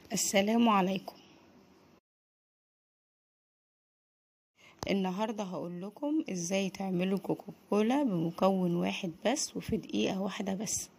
السلام عليكم النهاردة هقول لكم ازاي تعملوا كوكاكولا بمكون واحد بس وفي دقيقة واحدة بس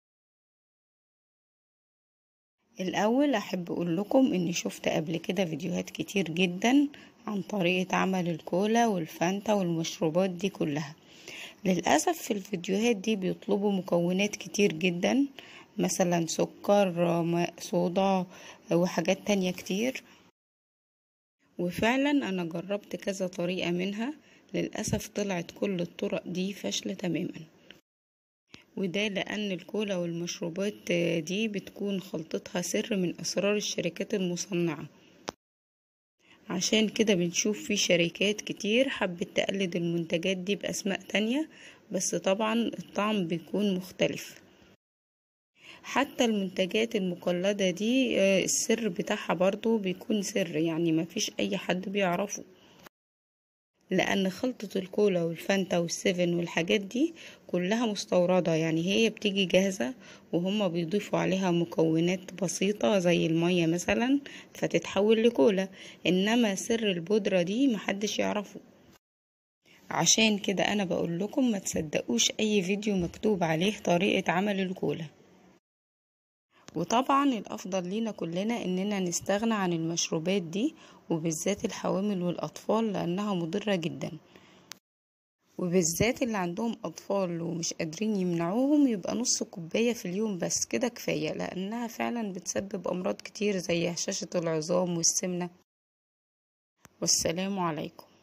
الاول احب اقول لكم اني شفت قبل كده فيديوهات كتير جدا عن طريقة عمل الكولا والفانتا والمشروبات دي كلها للأسف في الفيديوهات دي بيطلبوا مكونات كتير جدا مثلا سكر ماء صودا وحاجات تانية كتير وفعلا انا جربت كذا طريقة منها للأسف طلعت كل الطرق دي فاشلة تماما وده لأن الكولا والمشروبات دي بتكون خلطتها سر من أسرار الشركات المصنعة عشان كده بنشوف في شركات كتير حبت تقلد المنتجات دي بأسماء تانية بس طبعا الطعم بيكون مختلف حتى المنتجات المقلدة دي السر بتاعها برضو بيكون سر يعني مفيش أي حد بيعرفه لأن خلطة الكولا والفانتا والسيفن والحاجات دي كلها مستوردة يعني هي بتيجي جاهزة وهما بيضيفوا عليها مكونات بسيطة زي المية مثلا فتتحول لكولا إنما سر البودرة دي محدش يعرفه عشان كده أنا بقول لكم ما تصدقوش أي فيديو مكتوب عليه طريقة عمل الكولا وطبعا الافضل لينا كلنا اننا نستغنى عن المشروبات دي وبالذات الحوامل والاطفال لانها مضرة جدا وبالذات اللي عندهم اطفال ومش قادرين يمنعوهم يبقى نص كوباية في اليوم بس كده كفاية لانها فعلا بتسبب امراض كتير زي هشاشة العظام والسمنة والسلام عليكم